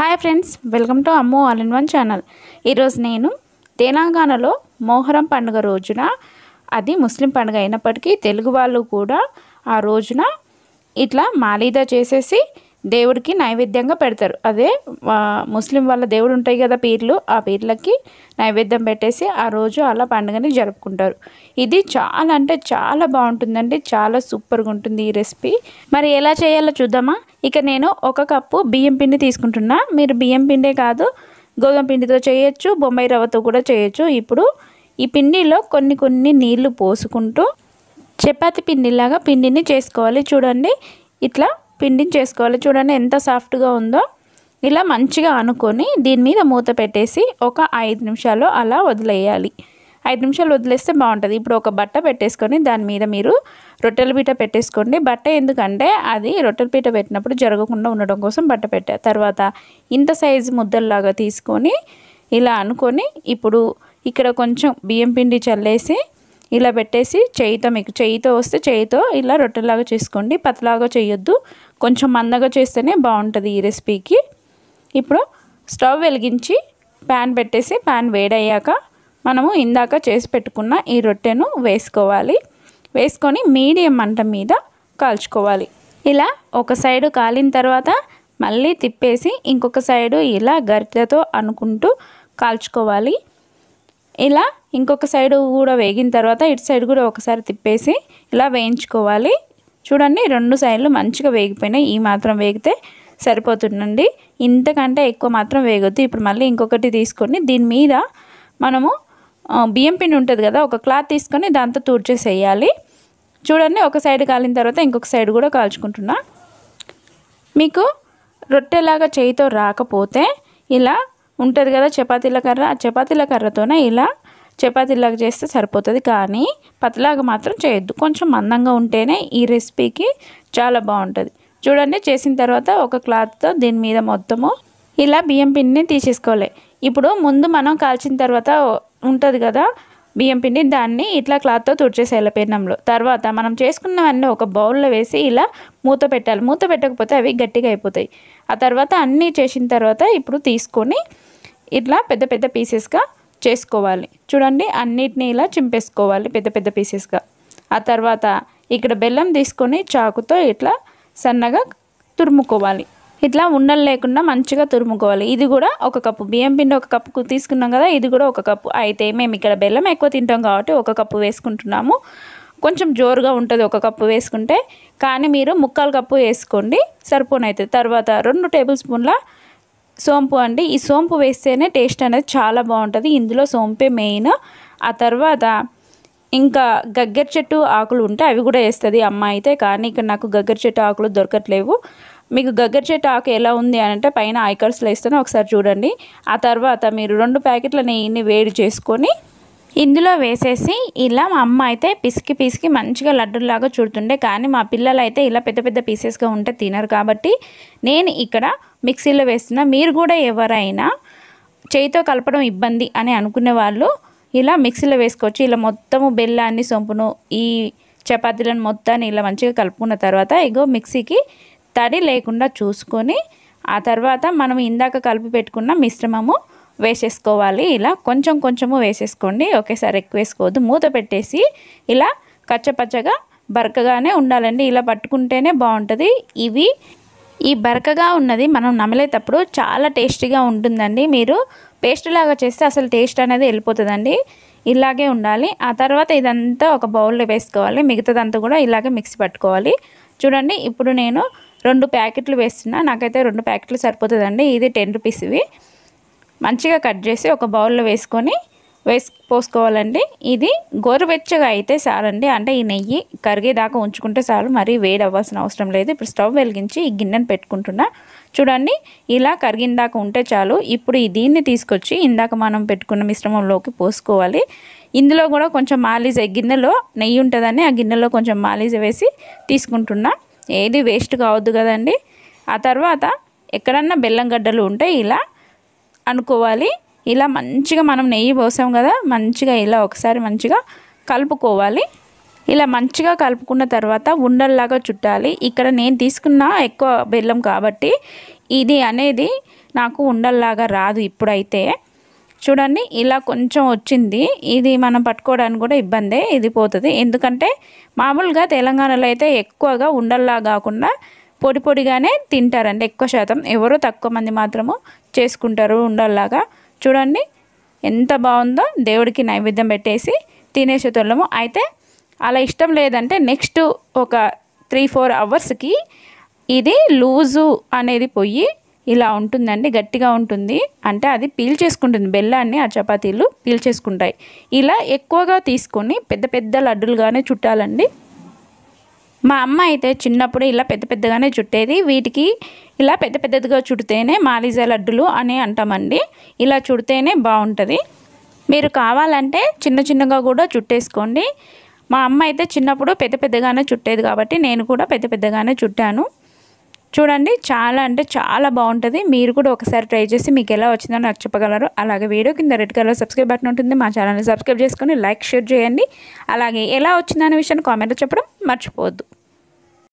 hi friends welcome to అమ్మో all in one channel ఈరోజు నేను తెలంగాణలో మోహరం పండుగ రోజున అది ముస్లిం పండుగ అయినప్పటికీ తెలుగు వాళ్ళు కూడా ఆ రోజున ఇట్లా మాలీదా చేసేసి దేవుడికి నైవేద్యంగా పెడతారు అదే ఆ, ముస్లిం వాళ్ళ దేవుడు ఉంటాయి కదా పీర్లు ఆ పీర్లకి నైవేద్యం పెట్టేసి ఆ రోజు అలా పండుగని జరుపుకుంటారు ఇది చాలా అంటే చాలా బాగుంటుందండి చాలా సూపర్గా ఉంటుంది ఈ రెసిపీ మరి ఎలా చేయాలో చూద్దామా ఇక నేను ఒక కప్పు బియ్యం పిండి తీసుకుంటున్నా మీరు బియ్యం పిండే కాదు గోధుమ పిండితో చేయొచ్చు బొంబాయి రవ్వతో కూడా చేయొచ్చు ఇప్పుడు ఈ పిండిలో కొన్ని కొన్ని నీళ్లు పోసుకుంటూ చపాతి పిండిలాగా పిండిని చేసుకోవాలి చూడండి ఇట్లా పిండిని చేసుకోవాలి చూడండి ఎంత సాఫ్ట్గా ఉందో ఇలా మంచిగా అనుకొని దీని మీద మూత పెట్టేసి ఒక ఐదు నిమిషాలు అలా వదిలేయాలి ఐదు నిమిషాలు వదిలేస్తే బాగుంటుంది ఇప్పుడు ఒక బట్ట పెట్టేసుకొని దాని మీద మీరు రొట్టెల పీట పెట్టేసుకోండి బట్ట ఎందుకంటే అది రొట్టెల పీట పెట్టినప్పుడు జరగకుండా ఉండడం కోసం బట్ట పెట్టా తర్వాత ఇంత సైజు ముద్దల్లాగా తీసుకొని ఇలా అనుకొని ఇప్పుడు ఇక్కడ కొంచెం బియ్యం పిండి చల్లేసి ఇలా పెట్టేసి చేయితో మీకు చేయితో వస్తే చేయితో ఇలా రొట్టెలాగా చేసుకోండి పతలాగా చేయొద్దు కొంచెం మందగా చేస్తేనే బాగుంటుంది ఈ రెసిపీకి ఇప్పుడు స్టవ్ వెలిగించి ప్యాన్ పెట్టేసి ప్యాన్ వేడయ్యాక మనము ఇందాక చేసి పెట్టుకున్న ఈ రొట్టెను వేసుకోవాలి వేసుకొని మీడియం మంట మీద కాల్చుకోవాలి ఇలా ఒక సైడు కాలిన తర్వాత మళ్ళీ తిప్పేసి ఇంకొక సైడు ఇలా గరిటెతో అనుకుంటూ కాల్చుకోవాలి ఇలా ఇంకొక సైడ్ కూడా వేగిన తర్వాత ఇటు సైడ్ కూడా ఒకసారి తిప్పేసి ఇలా వేయించుకోవాలి చూడండి రెండు సైడ్లు మంచిగా వేగిపోయినాయి ఈ మాత్రం వేగితే సరిపోతుందండి ఇంతకంటే ఎక్కువ మాత్రం వేగొద్దు ఇప్పుడు మళ్ళీ ఇంకొకటి తీసుకొని దీని మీద మనము ఆ, బియ్యం పిండి ఉంటుంది కదా ఒక క్లాత్ తీసుకొని దాంతో తూడ్చేసేయాలి చూడండి ఒక సైడ్ కాలిన తర్వాత ఇంకొక సైడ్ కూడా కాల్చుకుంటున్నా మీకు రొట్టెలాగా చేయితో రాకపోతే ఇలా ఉంటుంది కదా చపాతీల కర్ర ఆ చపాతీల కర్రతోనే ఇలా చపాతీలాగా చేస్తే సరిపోతుంది కానీ పతలాగా మాత్రం చేయొద్దు కొంచెం మందంగా ఉంటేనే ఈ రెసిపీకి చాలా బాగుంటుంది చూడండి చేసిన తర్వాత ఒక క్లాత్తో దీని మీద మొత్తము ఇలా బియ్యం పిండిని తీసేసుకోవాలి ఇప్పుడు ముందు మనం కాల్చిన తర్వాత ఉంటుంది కదా బియ్యం పిండి దాన్ని ఇట్లా క్లాత్తో తుడిచేసేయాలి పెన్నంలో తర్వాత మనం చేసుకున్నవన్నీ ఒక బౌల్లో వేసి ఇలా మూత పెట్టాలి మూత పెట్టకపోతే అవి గట్టిగా అయిపోతాయి ఆ తర్వాత అన్నీ చేసిన తర్వాత ఇప్పుడు తీసుకొని ఇట్లా పెద్ద పెద్ద పీసెస్గా చేసుకోవాలి చూడండి అన్నిటిని ఇలా చింపేసుకోవాలి పెద్ద పెద్ద పీసెస్గా ఆ తర్వాత ఇక్కడ బెల్లం తీసుకొని చాకుతో ఇట్లా సన్నగా తురుముకోవాలి ఇట్లా ఉండలు లేకుండా మంచిగా తురుముకోవాలి ఇది కూడా ఒక కప్పు బియ్యం పిండి ఒక కప్పు తీసుకున్నాం కదా ఇది కూడా ఒక కప్పు అయితే మేము ఇక్కడ బెల్లం ఎక్కువ తింటాం కాబట్టి ఒక కప్పు వేసుకుంటున్నాము కొంచెం జోరుగా ఉంటుంది ఒక కప్పు వేసుకుంటే కానీ మీరు ముక్కాలు కప్పు వేసుకోండి సరిపోనవుతుంది తర్వాత రెండు టేబుల్ స్పూన్ల సోంపు అండి ఈ సోంపు వేస్తేనే టేస్ట్ అనేది చాలా బాగుంటుంది ఇందులో సోంపే మెయిన్ ఆ తర్వాత ఇంకా గగ్గర చెట్టు ఆకులు ఉంటే అవి కూడా వేస్తుంది అమ్మ అయితే కానీ ఇక్కడ నాకు గగ్గర చెట్టు ఆకులు దొరకట్లేవు మీకు గగ్గర చెట్టు ఆకు ఎలా ఉంది అని అంటే పైన ఐకర్స్లో వేస్తేనే ఒకసారి చూడండి ఆ తర్వాత మీరు రెండు ప్యాకెట్ల నెయ్యిని వేడి చేసుకొని ఇందులో వేసేసి ఇలా మా అమ్మ అయితే పిసికి పిసికి మంచిగా లడ్డులాగా చూడుతుండే కానీ మా పిల్లలు అయితే ఇలా పెద్ద పెద్ద పీసెస్గా ఉంటే తినరు కాబట్టి నేను ఇక్కడ మిక్సీలో వేస్తున్నా మీరు కూడా ఎవరైనా చేయితో కలపడం ఇబ్బంది అని అనుకునే వాళ్ళు ఇలా మిక్సీలో వేసుకోవచ్చు ఇలా మొత్తము బెల్లాన్ని సొంపును ఈ చపాతీలను మొత్తాన్ని ఇలా మంచిగా కలుపుకున్న తర్వాత ఇగో మిక్సీకి తడి లేకుండా చూసుకొని ఆ తర్వాత మనం ఇందాక కలిపి పెట్టుకున్న మిశ్రమము వేసేసుకోవాలి ఇలా కొంచెం కొంచెము వేసేసుకోండి ఒకేసారి ఎక్కువ వేసుకోవద్దు మూత పెట్టేసి ఇలా కచ్చపచ్చగా బరకగానే ఉండాలండి ఇలా పట్టుకుంటేనే బాగుంటుంది ఇవి ఈ బరకగా ఉన్నది మనం నమలేటప్పుడు చాలా టేస్టీగా ఉంటుందండి మీరు పేస్ట్ లాగా చేస్తే అసలు టేస్ట్ అనేది వెళ్ళిపోతుందండి ఇలాగే ఉండాలి ఆ తర్వాత ఇదంతా ఒక బౌల్లో వేసుకోవాలి మిగతాదంతా కూడా ఇలాగే మిక్సీ పట్టుకోవాలి చూడండి ఇప్పుడు నేను రెండు ప్యాకెట్లు వేస్తున్నా నాకైతే రెండు ప్యాకెట్లు సరిపోతుందండి ఇది టెన్ రూపీస్ ఇవి మంచిగా కట్ చేసి ఒక బౌల్లో వేసుకొని వేసి పోసుకోవాలండి ఇది గోరువెచ్చగా అయితే చాలండి అంటే ఈ నెయ్యి కరిగేదాకా ఉంచుకుంటే చాలు మరీ వేడి అవ్వాల్సిన అవసరం లేదు ఇప్పుడు స్టవ్ వెలిగించి ఈ గిన్నెను పెట్టుకుంటున్నా చూడండి ఇలా కరిగిందాక ఉంటే చాలు ఇప్పుడు ఈ దీన్ని తీసుకొచ్చి ఇందాక మనం పెట్టుకున్న మిశ్రమంలోకి పోసుకోవాలి ఇందులో కూడా కొంచెం మాలీజ గిన్నెలో నెయ్యి ఉంటుందని ఆ గిన్నెలో కొంచెం మాలీజ వేసి తీసుకుంటున్నా ఏది వేస్ట్ కావద్దు కదండి ఆ తర్వాత ఎక్కడన్నా బెల్లం గడ్డలు ఉంటే ఇలా అనుకోవాలి ఇలా మంచిగా మనం నెయ్యి పోసాం కదా మంచిగా ఇలా ఒకసారి మంచిగా కలుపుకోవాలి ఇలా మంచిగా కలుపుకున్న తర్వాత ఉండల్లాగా చుట్టాలి ఇక్కడ నేను తీసుకున్న ఎక్కువ బెల్లం కాబట్టి ఇది అనేది నాకు ఉండల్లాగా రాదు ఇప్పుడైతే చూడండి ఇలా కొంచెం వచ్చింది ఇది మనం పట్టుకోవడానికి కూడా ఇబ్బందే ఇది పోతుంది ఎందుకంటే మామూలుగా తెలంగాణలో అయితే ఎక్కువగా ఉండల్లా కాకుండా పొడి పొడిగానే తింటారండి ఎక్కువ శాతం ఎవరో తక్కువ మంది మాత్రము చేసుకుంటారు ఉండల్లాగా చూడండి ఎంత బాగుందో దేవుడికి నైవేద్యం పెట్టేసి తినేసేటోళ్ళము అయితే అలా ఇష్టం లేదంటే నెక్స్ట్ ఒక త్రీ ఫోర్ అవర్స్కి ఇది లూజు అనేది పోయి ఇలా ఉంటుందండి గట్టిగా ఉంటుంది అంటే అది పీల్చేసుకుంటుంది బెల్లాన్ని ఆ చపాతీలు పీల్చేసుకుంటాయి ఇలా ఎక్కువగా తీసుకొని పెద్ద పెద్ద లడ్డులుగానే చుట్టాలండి మా అమ్మ అయితే చిన్నప్పుడు ఇలా పెద్ద పెద్దగానే చుట్టేది వీటికి ఇలా పెద్ద పెద్దదిగా చుడితేనే మాలిజా లడ్డులు అని అంటామండి ఇలా చుడితేనే బాగుంటుంది మీరు కావాలంటే చిన్న చిన్నగా కూడా చుట్టేసుకోండి మా అమ్మ అయితే చిన్నప్పుడు పెద్ద పెద్దగానే చుట్టేది కాబట్టి నేను కూడా పెద్ద పెద్దగానే చుట్టాను చూడండి చాలా అంటే చాలా బాగుంటుంది మీరు కూడా ఒకసారి ట్రై చేసి మీకు ఎలా వచ్చిందో నాకు చెప్పగలరు అలాగే వీడియో కింద రెడ్ కలర్ సబ్స్క్రైబ్ బటన్ ఉంటుంది మా ఛానల్ని సబ్స్క్రైబ్ చేసుకొని లైక్ షేర్ చేయండి అలాగే ఎలా వచ్చిందనే విషయాన్ని కామెంట్లో చెప్పడం మర్చిపోవద్దు